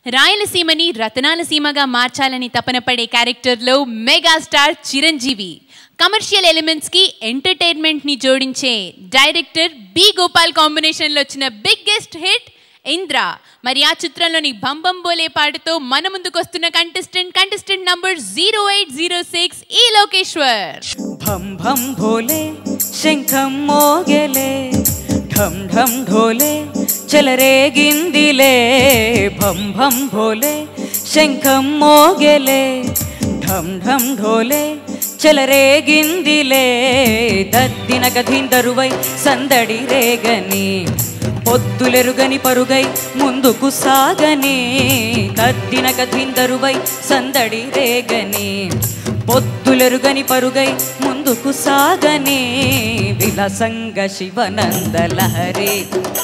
రాయలసీమని రతనాల సీమగా మార్చాలని తపన పడే క్యారెక్టర్లో మెగాస్టార్ చిరంజీవి కమర్షియల్ ఎలిమెంట్స్ కి ఎంటర్టైన్మెంట్ ని జోడించే డైరెక్టర్ బి గోపాల్ కాంబినేషన్ లో వచ్చిన బిగ్గెస్ట్ హిట్ ఇంద్ర మరి ఆ చిత్రంలోని బంబం బోలే పాటతో మన ముందుకు వస్తున్న contestant contestant number zero eight zero six ఈ లోకేశ్వర్ భం భం భోలే శంఖం మోగెలే ఢం ఢం ఢోలే చెలరేగిందిలే భం భం భోలే శంఖం మోగెలే ఢం ఢం ఢోలే చెలరేగిందిలే దద్దిన గధిందరువై సందడి రేగని పొద్దులెరుగని పరుగై ముందుకు సాగని దద్దిన గధిందరువై సందడి రేగని పొద్దులెరుగని పరుగై ముందుకు సాగని విలసంగ శివనంద లహరి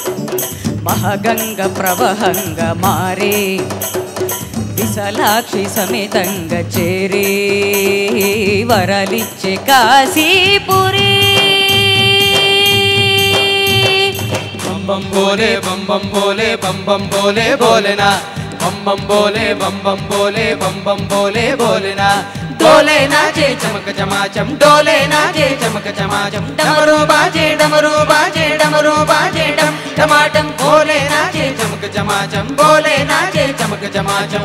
మహగంగ ప్రవహంగ మారే విశాలాక్షి సమేతంగ చేరే వరలిచ్చే కాశీపురి బం బం బోలే బం బం బోలే బం బం బోలే బోలేనా బం బం బోలే బం బం బోలే బం బం బోలే బోలేనా డోలే నాచే చమక చమాచం డోలే నాచే చమక చమాచం డమరు బాజే డమరు బాజే డమరు బాజే డమ్ టమాటం బోలే నాచే చమక చమాచం బోలే నాచే చమక చమాచం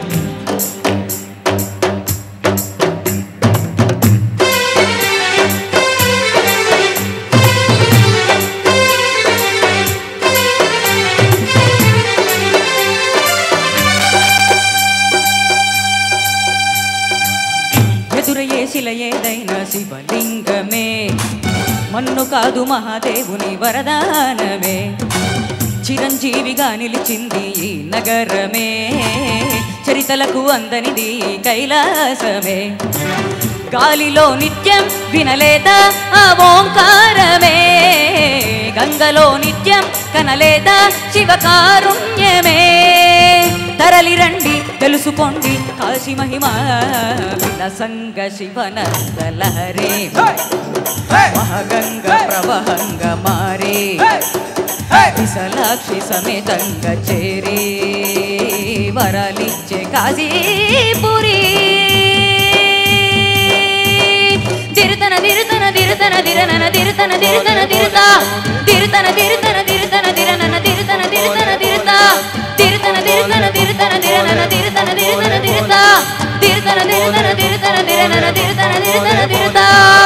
ఎదురయ్యే శిల ఏదైనా శివలింగమే మన్ను కాదు మహాదేవుని వరదానమే చిరంజీవిగా నిలిచింది ఈ నగరమే చరితలకు అందనిది ఈ కైలాసమే గాలిలో నిత్యం వినలేదా ఆ ఓంకారమే గంగలో నిత్యం కనలేదా శివకారుణ్యమే తరలి రండి తెలుసుకోండి కాశీ మహిమ విలసంగ శివనంద లహరి మహగంగ ప్రవహంగ మారే విశాలాక్షి సమేతంగ చేరి వరాలిచ్చే కాశీపురి తిరుతన తిరుతన తిరుతన తిరనన తిరుతన తిరుతన తిరుత తిరుతన తిరుతన తిరుతన తిరనన తిరుతన తిరుతన తిరుత తిరుతన తిరుతన తిరుతన తిరనన తిరుతన తిరుతన తిరుత తిరుతన తిరుతన తిరుతన తిరనన తిరుతన తిరుతన తిరుత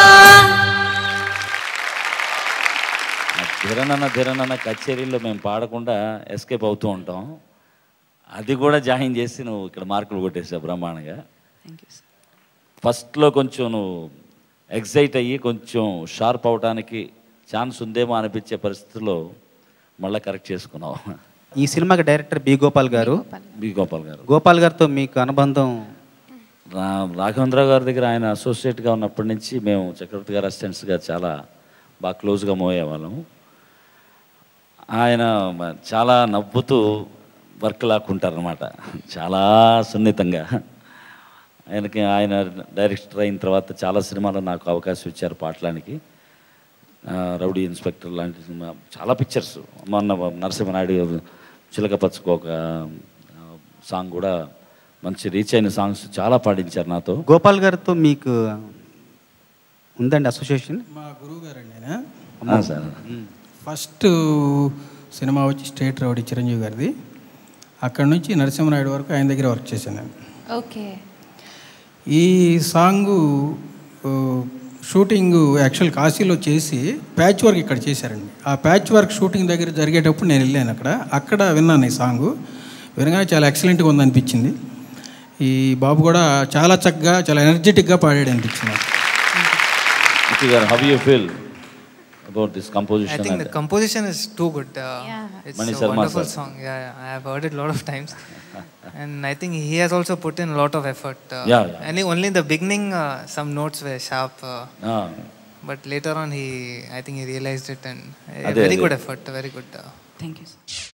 ధిరనన్న ధిరనన్న కచేరీలో మేము పాడకుండా ఎస్కేప్ అవుతూ ఉంటాం అది కూడా జాయిన్ చేసి నువ్వు ఇక్కడ మార్కులు కొట్టేసావు బ్రహ్మాండంగా ఫస్ట్లో కొంచెం నువ్వు ఎగ్జైట్ అయ్యి కొంచెం షార్ప్ అవడానికి ఛాన్స్ ఉందేమో అనిపించే పరిస్థితిలో మళ్ళీ కరెక్ట్ చేసుకున్నావు ఈ సినిమాకి డైరెక్టర్ బి గోపాల్ గారు బి గోపాల్ గారు గోపాల్ గారితో మీకు అనుబంధం రా రాఘవేంద్రరావు గారి దగ్గర ఆయన అసోసియేట్గా ఉన్నప్పటి నుంచి మేము చక్రవర్తి గారు అసిస్టెంట్స్గా చాలా బాగా క్లోజ్గా మూవ్ అయ్యేవాళ్ళము ఆయన మ- చాలా నవ్వుతూ వర్క్ లాక్కుంటారనమాట చాలా సున్నితంగా ఆయనకి ఆయన డైరెక్టర్ అయిన తర్వాత చాలా సినిమాలో నాకు అవకాశం ఇచ్చారు పాటలానికి ఆ, రౌడీ ఇన్స్పెక్టర్ లాంటి సినిమా చాలా పిక్చర్స్ మొన్న నరసింహనాయుడు చిలక పచ్చుకోక సాంగ్ కూడా మంచి రీచ్ అయిన సాంగ్స్ చాలా పాడించారు నాతో గోపాల్ గారితో మీకు ఉందండి అసోసియేషన్ మా గురువు గారండి ఆయన ఆ, సార్ ఫస్ట్ సినిమా వచ్చి స్టేట్ రౌడీ చిరంజీవి గారిది అక్కడ నుంచి నరసింహనాయుడు వరకు ఆయన దగ్గర వర్క్ చేశాను నేను ఓకే ఈ సాంగు ఆ, షూటింగ్ యాక్చువల్ కాశీలో చేసి ప్యాచ్ వర్క్ ఇక్కడ చేశారండి ఆ ప్యాచ్ వర్క్ షూటింగ్ దగ్గర జరిగేటప్పుడు నేను వెళ్ళాను అక్కడ అక్కడ విన్నాను ఈ సాంగు వినగానే చాలా ఎక్సలెంట్గా ఉందనిపించింది ఈ బాబు కూడా చాలా చక్కగా చాలా ఎనర్జెటిక్గా పాడాడు అనిపించింది నాకు. Vicky గారు how you feel about this I composition think the composition is too good. Uh, It's Mani a Sharma wonderful sir. song. Yeah, yeah, I have heard it a lot of times, and I think he has also put in a lot of effort. Uh, Yeah, yeah. Only, only in the beginning, uh, some notes were sharp, uh, but later on, he, I think he realized it, and a Ade, very ade. good effort. Very good. Uh, thank you